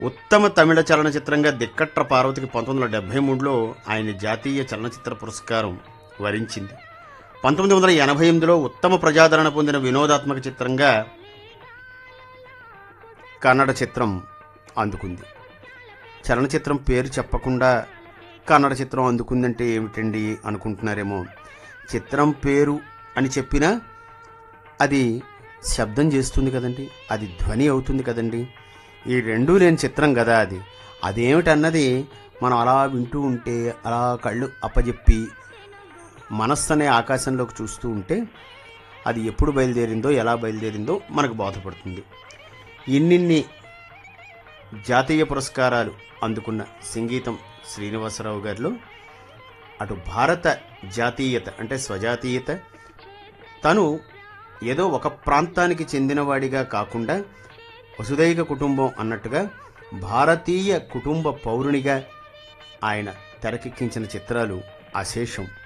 ఉత్తమ తమిళ చలనచిత్రంగా దిక్కట్ర పార్వతికి పంతొమ్మిది వందల డెబ్బై మూడులో ఆయన జాతీయ చలనచిత్ర పురస్కారం వరించింది పంతొమ్మిది వందల ఎనభై ఎనిమిదిలో ఉత్తమ ప్రజాదరణ పొందిన వినోదాత్మక చిత్రంగా కన్నడ చిత్రం అందుకుంది చలనచిత్రం పేరు చెప్పకుండా కన్నడ చిత్రం అందుకుందంటే ఏమిటండి అనుకుంటున్నారేమో చిత్రం పేరు అని చెప్పినా అది శబ్దం చేస్తుంది కదండి అది ధ్వని అవుతుంది కదండి ఈ రెండూ లేని చిత్రం కదా అది అదేమిటన్నది మనం అలా వింటూ ఉంటే అలా కళ్ళు అప్పజెప్పి మనస్సు అనే ఆకాశంలోకి చూస్తూ ఉంటే అది ఎప్పుడు బయలుదేరిందో ఎలా బయలుదేరిందో మనకు బోధపడుతుంది ఇన్నిన్ని జాతీయ పురస్కారాలు అందుకున్న సంగీతం శ్రీనివాసరావు గారిలో అటు భారత జాతీయత అంటే స్వజాతీయత తను ఏదో ఒక ప్రాంతానికి చెందినవాడిగా కాకుండా వసుదైక కుటుంబం అన్నట్టుగా భారతీయ కుటుంబ పౌరునిగా ఆయన తెరకెక్కించిన చిత్రాలు అశేషం